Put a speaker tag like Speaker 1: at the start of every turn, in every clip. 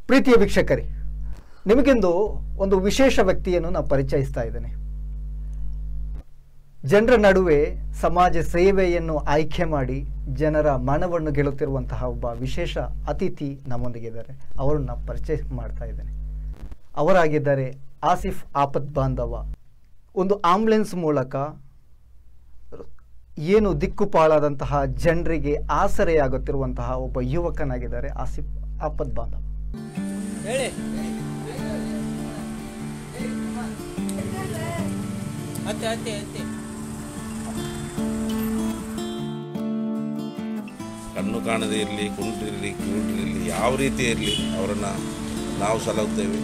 Speaker 1: ಪ್ರೀತಿಯ ವೀಕ್ಷಕರೇ ನಿಮಗಿಂದು ಒಂದು ವಿಶೇಷ ವ್ಯಕ್ತಿಯನ್ನು ನಾನು ಪರಿಚಯಿಸ್ತಾ ಇದ್ದೇನೆ ಜನರ ನಡುವೆ ಸಮಾಜ ಸೇವೆಯನ್ನು ಆಯ್ಕೆ ಮಾಡಿ ಜನರ ಮನವನ್ನು ಗೆಲ್ಲುತ್ತಿರುವಂತಹ ಒಬ್ಬ ವಿಶೇಷ ಅತಿಥಿ ನಮ್ಮೊಂದಿಗಿದ್ದಾರೆ ಅವರನ್ನ ಪರಿಚಯ ಮಾಡ್ತಾ ಇದ್ದೇನೆ ಅವರಾಗಿದ್ದಾರೆ ಆಸಿಫ್ ಆಪತ್ ಬಾಂಧವ ಒಂದು ಆಂಬುಲೆನ್ಸ್ ಮೂಲಕ ಏನು ದಿಕ್ಕುಪಾಲಾದಂತಹ ಜನರಿಗೆ ಆಸರೆಯಾಗುತ್ತಿರುವಂತಹ ಒಬ್ಬ ಯುವಕನಾಗಿದ್ದಾರೆ ಆಸಿಫ್ ಆಪತ್ ಬಾಂಧವ
Speaker 2: ಹೇಳಿ ಹತ್ತೆ ಹತ್ತೆ ಹತ್ತೆ
Speaker 3: ಕಣ್ಣು ಕಾಣದೇ ಇರಲಿ ಕುಂಟಿರಲಿ ಕಿವುಟಿರಲಿ ಯಾವ ರೀತಿ ಇರಲಿ ಅವರನ್ನು ನಾವು ಸಲಹುತ್ತೇವೆ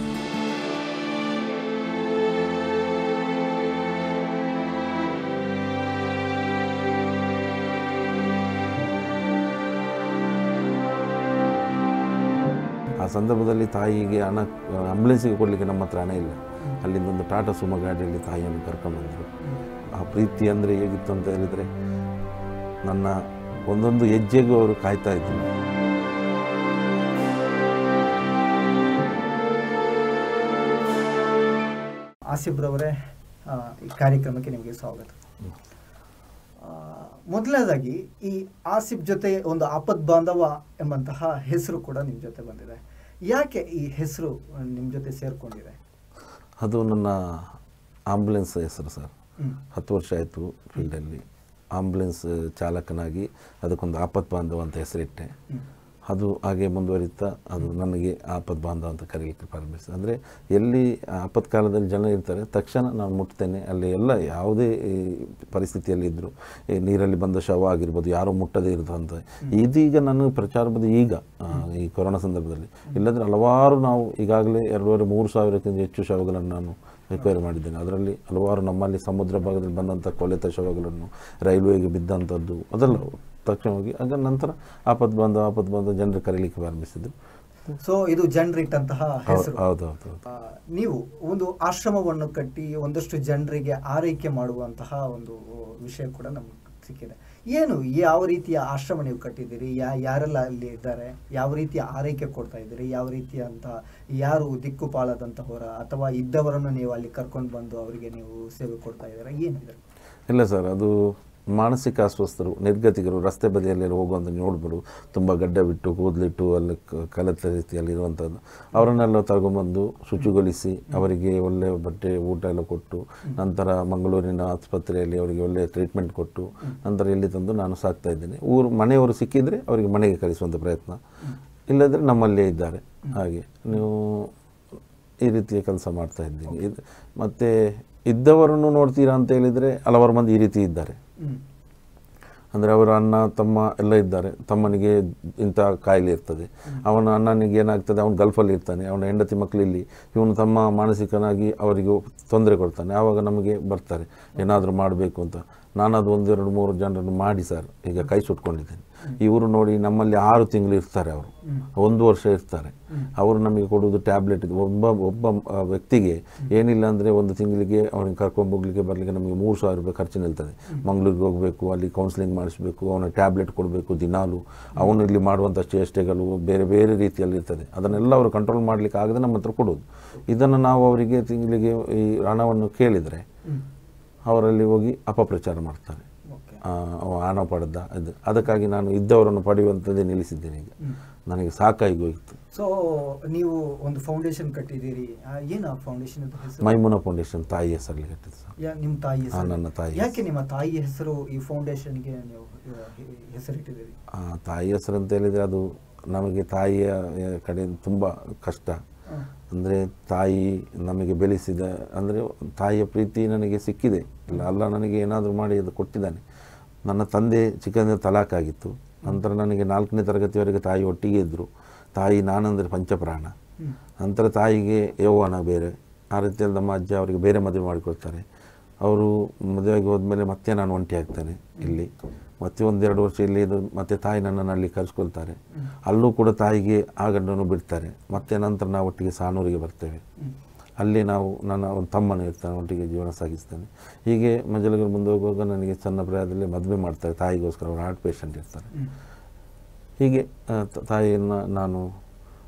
Speaker 3: ಆ ಸಂದರ್ಭದಲ್ಲಿ ತಾಯಿಗೆ ಹಣ ಆಂಬುಲೆನ್ಸಿಗೆ ಕೊಡಲಿಕ್ಕೆ ನಮ್ಮ ಹತ್ರ ಹಣ ಇಲ್ಲ ಅಲ್ಲಿಂದ ಒಂದು ಟಾಟಾ ಸುಮ ಗಾಡಿಯಲ್ಲಿ ತಾಯಿಯನ್ನು ಕರ್ಕೊಂಡ್ಬಂದರು ಆ ಪ್ರೀತಿ ಅಂದರೆ ಹೇಗಿತ್ತು ಅಂತ ಹೇಳಿದರೆ ನನ್ನ ಒಂದೊಂದು ಹೆಜ್ಜೆಗೂ ಅವರು ಕಾಯ್ತಾ ಇದ್ರು
Speaker 1: ಆಸಿಫ್ರವರೇ ಆ, ಈ ಕಾರ್ಯಕ್ರಮಕ್ಕೆ ನಿಮಗೆ ಸ್ವಾಗತ ಆ, ಮೊದಲನೇದಾಗಿ ಈ ಆಸಿಫ್ ಜೊತೆ ಒಂದು ಆಪತ್ ಬಾಂಧವ ಎಂಬಂತಹ ಹೆಸರು ಕೂಡ ನಿಮ್ಮ ಜೊತೆ ಬಂದಿದೆ ಯಾಕೆ ಈ ಹೆಸರು ನಿಮ್ಮ ಜೊತೆ ಸೇರ್ಕೊಂಡಿದೆ
Speaker 3: ಅದು ನನ್ನ ಆಂಬುಲೆನ್ಸ್ ಹೆಸರು ಸರ್
Speaker 1: ಹ್ಮ್.
Speaker 3: ಹತ್ತು ವರ್ಷ ಆಯಿತು ಫೀಲ್ಡಲ್ಲಿ ಆಂಬುಲೆನ್ಸ್ ಚಾಲಕನಾಗಿ ಅದಕ್ಕೊಂದು ಆಪತ್ ಬಾಂಧವ ಅಂತ ಹೆಸರಿಟ್ಟೆ
Speaker 1: ಹ್ಮ್.
Speaker 3: ಅದು ಹಾಗೆ ಮುಂದುವರಿತಾ ಅದು ನನಗೆ ಆಪತ್ ಬಾಂಧವ ಅಂತ ಕರೀಲಿಕ್ಕೆ ಪ್ರಾರಂಭಿಸಿದೆ ಅಂದರೆ ಎಲ್ಲಿ ಆಪತ್ಕಾಲದಲ್ಲಿ ಜನ ಇರ್ತಾರೆ ತಕ್ಷಣ ನಾನು ಮುಟ್ತೇನೆ ಅಲ್ಲಿ ಎಲ್ಲ ಯಾವುದೇ ಈ ಪರಿಸ್ಥಿತಿಯಲ್ಲಿ ಇದ್ದರು ಈ ನೀರಲ್ಲಿ ಬಂದ ಶವ ಆಗಿರ್ಬೋದು ಯಾರೂ ಮುಟ್ಟದೇ ಇರೋದು ಇದೀಗ ನಾನು ಪ್ರಚಾರ ಬಂದು ಈಗ ಆ, ಈ ಕೊರೋನಾ ಸಂದರ್ಭದಲ್ಲಿ ಇಲ್ಲಂದರೆ ಹಲವಾರು ನಾವು ಈಗಾಗಲೇ ಎರಡೂವರೆ ಮೂರು ಸಾವಿರಕ್ಕಿಂತ ಹೆಚ್ಚು ಶವಗಳನ್ನು ನಾನು ರಿಕವರಿ ಮಾಡಿದ್ದೇನೆ ಅದರಲ್ಲಿ ಹಲವಾರು ನಮ್ಮಲ್ಲಿ ಸಮುದ್ರ ಭಾಗದಲ್ಲಿ ಬಂದಂಥ ಕೊಳೆತ ಶವಗಳನ್ನು ರೈಲ್ವೆಗೆ ಬಿದ್ದಂಥದ್ದು ಅದೆಲ್ಲ ತಕ್ಷಣವಾಗಿ ಆಗ ನಂತರ ಆಪತ್ ಬಂದು ಆಪತ್ ಬಂದು ಜನರು ಕರೀಲಿಕ್ಕೆ ಪ್ರಾರಂಭಿಸಿದ್ರು
Speaker 1: ಸೊ ಇದು ಜನರಿಟ್ಟಂತಹ ಹೆಸರು
Speaker 3: ಹೌದು ಹೌದು ಹೌದು
Speaker 1: ಆ, ನೀವು ಒಂದು ಆಶ್ರಮವನ್ನು ಕಟ್ಟಿ ಒಂದಷ್ಟು ಜನರಿಗೆ ಆರೈಕೆ ಮಾಡುವಂತಹ ಒಂದು ವಿಷಯ ಕೂಡ ನಮ್ಗೆ ಸಿಕ್ಕಿದೆ ಏನು ಯಾವ ರೀತಿಯ ಆಶ್ರಮ ನೀವು ಕಟ್ಟಿದ್ದೀರಿ ಯಾ ಯಾರೆಲ್ಲ ಅಲ್ಲಿ ಇದ್ದಾರೆ ಯಾವ ರೀತಿಯ ಆರೈಕೆ ಕೊಡ್ತಾ ಇದ್ದೀರಿ ಯಾವ ರೀತಿಯಂತ ಯಾರು ದಿಕ್ಕುಪಾಲದಂತಹವರ ಅಥವಾ ಇದ್ದವರನ್ನು ನೀವು ಅಲ್ಲಿ ಕರ್ಕೊಂಡು ಬಂದು ಅವರಿಗೆ ನೀವು ಸೇವೆ ಕೊಡ್ತಾ ಇದ್ದೀರಾ ಏನಿದೆ
Speaker 3: ಇಲ್ಲ ಸರ್ ಅದು ಮಾನಸಿಕ ಅಸ್ವಸ್ಥರು ನಿರ್ಗತಿಕರು ರಸ್ತೆ ಬದಿಯಲ್ಲಿ ಹೋಗುವಂಥ ನೋಡ್ಬೋದು ತುಂಬ ಗಡ್ಡ ಬಿಟ್ಟು ಕೂದಲಿಟ್ಟು ಅಲ್ಲಿ ಕ- ಕಲೆತ ರೀತಿಯಲ್ಲಿ ಇರುವಂಥದ್ದು ಅವರನ್ನೆಲ್ಲ ತಗೊಂಬಂದು ಶುಚಿಗೊಳಿಸಿ ಅವರಿಗೆ ಒಳ್ಳೆಯ ಬಟ್ಟೆ ಊಟ ಎಲ್ಲ ಕೊಟ್ಟು ನಂತರ ಮಂಗಳೂರಿನ ಆಸ್ಪತ್ರೆಯಲ್ಲಿ ಅವರಿಗೆ ಒಳ್ಳೆಯ ಟ್ರೀಟ್ಮೆಂಟ್ ಕೊಟ್ಟು ನಂತರ ಇಲ್ಲಿ ತಂದು ನಾನು ಸಾಕ್ತಾ ಇದ್ದೇನೆ ಊರು ಮನೆಯವರು ಸಿಕ್ಕಿದರೆ ಅವರಿಗೆ ಮನೆಗೆ ಕಳಿಸುವಂಥ ಪ್ರಯತ್ನ ಇಲ್ಲದ್ರೆ ನಮ್ಮಲ್ಲೇ ಇದ್ದಾರೆ ಹಾಗೆ ನೀವು ಈ ರೀತಿಯ ಕೆಲಸ ಮಾಡ್ತಾ ಇದ್ದೀನಿ ಇದು ಮತ್ತು ಇದ್ದವರನ್ನು ನೋಡ್ತೀರಾ ಅಂತ ಹೇಳಿದರೆ ಹಲವಾರು ಮಂದಿ ಈ ರೀತಿ ಇದ್ದಾರೆ
Speaker 1: ಹ್ಮ್.
Speaker 3: ಅಂದರೆ ಅವರ ಅಣ್ಣ ತಮ್ಮ ಎಲ್ಲ ಇದ್ದಾರೆ ತಮ್ಮನಿಗೆ ಇಂಥ ಕಾಯಿಲೆ ಇರ್ತದೆ ಅವನ ಅಣ್ಣನಿಗೆ ಏನಾಗ್ತದೆ ಅವನು ಗಲ್ಫಲ್ಲಿ ಇರ್ತಾನೆ ಅವನ ಹೆಂಡತಿ ಮಕ್ಕಳು ಇಲ್ಲಿ ಇವನು ತಮ್ಮ ಮಾನಸಿಕನಾಗಿ ಅವರಿಗೆ ತೊಂದರೆ ಕೊಡ್ತಾನೆ ಆವಾಗ ನಮಗೆ ಬರ್ತಾರೆ ಏನಾದರೂ ಮಾಡಬೇಕು ಅಂತ ನಾನು ಅದು ಒಂದೆರಡು ಮೂರು ಜನರನ್ನು ಮಾಡಿ ಸರ್ ಈಗ ಕೈ ಸುಟ್ಕೊಂಡಿದ್ದೇನೆ ಇವರು ನೋಡಿ ನಮ್ಮಲ್ಲಿ ಆರು ತಿಂಗಳು ಇರ್ತಾರೆ ಅವರು ಒಂದು ವರ್ಷ ಇರ್ತಾರೆ ಅವರು ನಮಗೆ ಕೊಡುವುದು ಟ್ಯಾಬ್ಲೆಟ್ ಇದು ಒಬ್ಬ ಒಬ್ಬ ಆ, ವ್ಯಕ್ತಿಗೆ ಏನಿಲ್ಲ ಅಂದರೆ ಒಂದು ತಿಂಗಳಿಗೆ ಅವನಿಗೆ ಕರ್ಕೊಂಡು ಹೋಗ್ಲಿಕ್ಕೆ ಬರಲಿಕ್ಕೆ ನಮಗೆ ಮೂರು ಸಾವಿರ ರೂಪಾಯಿ ಖರ್ಚು ನಿಲ್ತದೆ ಮಂಗಳೂರಿಗೆ ಹೋಗಬೇಕು ಅಲ್ಲಿ ಕೌನ್ಸಿಲಿಂಗ್ ಮಾಡಿಸ್ಬೇಕು ಅವನ ಟ್ಯಾಬ್ಲೆಟ್ ಕೊಡಬೇಕು ದಿನಾಲು ಅವನು ಇಲ್ಲಿ ಮಾಡುವಂಥ ಚೇಷ್ಟೆಗಳು ಬೇರೆ ಬೇರೆ ರೀತಿಯಲ್ಲಿ ಇರ್ತದೆ ಅದನ್ನೆಲ್ಲ ಅವರು ಕಂಟ್ರೋಲ್ ಮಾಡಲಿಕ್ಕೆ ಆಗದೆ ನಮ್ಮ ಹತ್ರ ಕೊಡೋದು ಇದನ್ನು ನಾವು ಅವರಿಗೆ ತಿಂಗಳಿಗೆ ಈ ಹಣವನ್ನು ಕೇಳಿದರೆ ಅವರಲ್ಲಿ ಹೋಗಿ ಅಪಪ್ರಚಾರ ಮಾಡ್ತಾರೆ
Speaker 1: ಓಕೆ
Speaker 3: ಆ, ಅವ ಹಣ ಪಡೆದ ಅದು ಅದಕ್ಕಾಗಿ ನಾನು ಇದ್ದವರನ್ನು ಪಡೆಯುವಂಥದ್ದೇ ನಿಲ್ಲಿಸಿದ್ದೇನೆ ಈಗ ನನಗೆ ಸಾಕಾಗಿ ಹೋಗಿತ್ತು
Speaker 1: ಸೊ ನೀವು ಒಂದು ಫೌಂಡೇಶನ್ ಕಟ್ಟಿದ್ದೀರಿ ಆ, ಏನು ಆ ಫೌಂಡೇಶನ್ ಹೆಸರು
Speaker 3: ಮೈಮುನ ಫೌಂಡೇಶನ್ ತಾಯಿ ಹೆಸರಲ್ಲಿ ಕಟ್ಟಿದ್ದು ಸರ್
Speaker 1: ಯಾ- ನಿಮ್ಮ ತಾಯಿ
Speaker 3: ಹಾ,
Speaker 1: ಹೆಸರು
Speaker 3: ನನ್ನ ತಾಯಿ
Speaker 1: ಯಾಕೆ ನಿಮ್ಮ ತಾಯಿ ಹೆಸರು ಈ ಫೌಂಡೇಶನ್ಗೆ ನೀವು ಆ, ಹೆ- ಹೆಸರಿಟ್ಟಿದ್ದೀರಿ
Speaker 3: ಆ, ತಾಯಿ ಹೆಸರು ಅಂತ ಹೇಳಿದರೆ ಅದು ನಮಗೆ ತಾಯಿಯ ಆ, ಕಡೆ ತುಂಬ ಕಷ್ಟ
Speaker 1: ಹ್ಮ್.
Speaker 3: ಅಂದರೆ ತಾಯಿ ನಮಗೆ ಬೆಳೆಸಿದ ಅಂದರೆ ತಾಯಿಯ ಪ್ರೀತಿ ನನಗೆ ಸಿಕ್ಕಿದೆ ಇಲ್ಲ ಅಲ್ಲ ನನಗೆ ಏನಾದರೂ ಮಾಡಿ ಅದು ಕೊಟ್ಟಿದ್ದಾನೆ ನನ್ನ ತಂದೆ ಚಿಕ್ಕಂದ ತಲಾಕಾಗಿತ್ತು ನಂತರ ನನಗೆ ನಾಲ್ಕನೇ ತರಗತಿವರೆಗೆ ತಾಯಿ ಒಟ್ಟಿಗೆ ಇದ್ದರು ತಾಯಿ ನಾನಂದರೆ ಪಂಚಪ್ರಾಣ
Speaker 1: ಹ್ಮ್.
Speaker 3: ನಂತರ ತಾಯಿಗೆ ಯೌವನ ಬೇರೆ ಆ ರೀತಿಯಲ್ಲಿ ನಮ್ಮ ಅಜ್ಜ ಅವರಿಗೆ ಬೇರೆ ಮದುವೆ ಮಾಡಿಕೊಡ್ತಾರೆ ಅವರು ಮದುವೆಗೆ ಹೋದ್ಮೇಲೆ ಮತ್ತೆ ನಾನು ಒಂಟಿ ಆಗ್ತೇನೆ ಇಲ್ಲಿ ಮತ್ತೆ ಒಂದೆರಡು ವರ್ಷ ಇಲ್ಲಿ ಇದು ಮತ್ತೆ ತಾಯಿ ನನ್ನನ್ನು ಅಲ್ಲಿ ಕರೆಸ್ಕೊಳ್ತಾರೆ ಅಲ್ಲೂ ಕೂಡ ತಾಯಿಗೆ ಆ ಗಂಡನ್ನು ಬಿಡ್ತಾರೆ ಮತ್ತೆ ನಂತರ ನಾವು ಒಟ್ಟಿಗೆ ಸಾಣೂರಿಗೆ ಬರ್ತೇವೆ ಅಲ್ಲಿ ನಾವು ನನ್ನ ಒಂದು ತಮ್ಮನ ಇರ್ತಾನೆ ಒಟ್ಟಿಗೆ ಜೀವನ ಸಾಗಿಸ್ತೇನೆ ಹೀಗೆ ಮಜಲಗರು ಮುಂದೆ ಹೋಗುವಾಗ ನನಗೆ ಸಣ್ಣ ಪ್ರಾಯದಲ್ಲಿ ಮದುವೆ ಮಾಡ್ತಾರೆ ತಾಯಿಗೋಸ್ಕರ ಅವರು ಹಾರ್ಟ್ ಪೇಷಂಟ್ ಇರ್ತಾರೆ ಹೀಗೆ ಆ, ತ- ತಾಯಿಯನ್ನು ನಾನು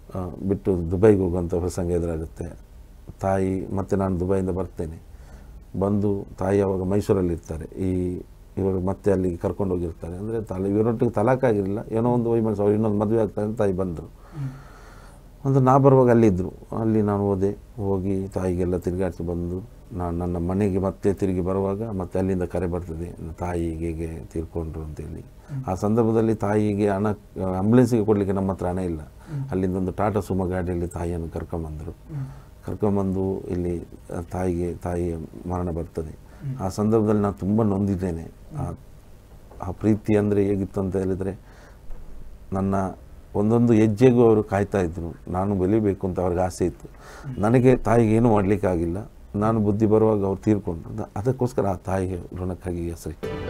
Speaker 3: ಆ, ಬಿಟ್ಟು ದುಬೈಗೆ ಹೋಗುವಂಥ ಪ್ರಸಂಗ ಎದುರಾಗುತ್ತೆ ತಾಯಿ ಮತ್ತೆ ನಾನು ದುಬೈಯಿಂದ ಬರ್ತೇನೆ ಬಂದು ತಾಯಿ ಅವಾಗ ಮೈಸೂರಲ್ಲಿ ಇರ್ತಾರೆ ಈ ಇವರು ಮತ್ತೆ ಅಲ್ಲಿಗೆ ಕರ್ಕೊಂಡು ಹೋಗಿರ್ತಾರೆ ಅಂದರೆ ತಲೆ ಇವರೊಟ್ಟಿಗೆ ತಲಾಕಾಗಿರಲಿಲ್ಲ ಏನೋ ಒಂದು ವೈಮನಸ್ಸು ಅವ್ರು ಇನ್ನೊಂದು ಮದುವೆ ಆಗ್ತಾರೆ ಅಂತ ತಾಯಿ ಬಂದರು ಒಂದು ನಾ ಬರುವಾಗ ಅಲ್ಲಿದ್ದರು ಅಲ್ಲಿ ನಾನು ಹೋದೆ ಹೋಗಿ ತಾಯಿಗೆಲ್ಲ ತಿರುಗಾಡಿಸಿ ಬಂದು ನಾನು ನನ್ನ ಮನೆಗೆ ಮತ್ತೆ ತಿರುಗಿ ಬರುವಾಗ ಮತ್ತೆ ಅಲ್ಲಿಂದ ಕರೆ ಬರ್ತದೆ ನನ್ನ ತಾಯಿಗೆ ಹೀಗೆ ತೀರ್ಕೊಂಡ್ರು ಅಂತೇಳಿ ಆ ಸಂದರ್ಭದಲ್ಲಿ ತಾಯಿಗೆ ಹಣ ಆಂಬುಲೆನ್ಸಿಗೆ ಕೊಡಲಿಕ್ಕೆ ನಮ್ಮ ಹತ್ರ ಹಣ ಇಲ್ಲ ಅಲ್ಲಿಂದ ಒಂದು ಟಾಟಾ ಸುಮ ಗಾಡಿಯಲ್ಲಿ ತಾಯಿಯನ್ನು ಕರ್ಕೊಂಬಂದರು ಕರ್ಕೊಂಬಂದು ಇಲ್ಲಿ ಆ ತಾಯಿಗೆ ತಾಯಿಯ ಮರಣ ಬರ್ತದೆ ಆ ಸಂದರ್ಭದಲ್ಲಿ ನಾನು ತುಂಬ ನೊಂದಿದ್ದೇನೆ ಆ ಆ ಪ್ರೀತಿ ಅಂದರೆ ಹೇಗಿತ್ತು ಅಂತ ಹೇಳಿದರೆ ನನ್ನ ಒಂದೊಂದು ಹೆಜ್ಜೆಗೂ ಅವರು ಕಾಯ್ತಾ ಇದ್ರು ನಾನು ಬೆಳಿಬೇಕು ಅಂತ ಅವ್ರಿಗೆ ಆಸೆ ಇತ್ತು ನನಗೆ ತಾಯಿಗೆ ಏನೂ ಮಾಡಲಿಕ್ಕಾಗಿಲ್ಲ ನಾನು ಬುದ್ಧಿ ಬರುವಾಗ ಅವ್ರು ತೀರ್ಕೊಂಡ್ರು ದ- ಅದಕ್ಕೋಸ್ಕರ ಆ ತಾಯಿಗೆ ಋಣಕ್ಕಾಗಿ ಹೆಸರಿಟ್ಟು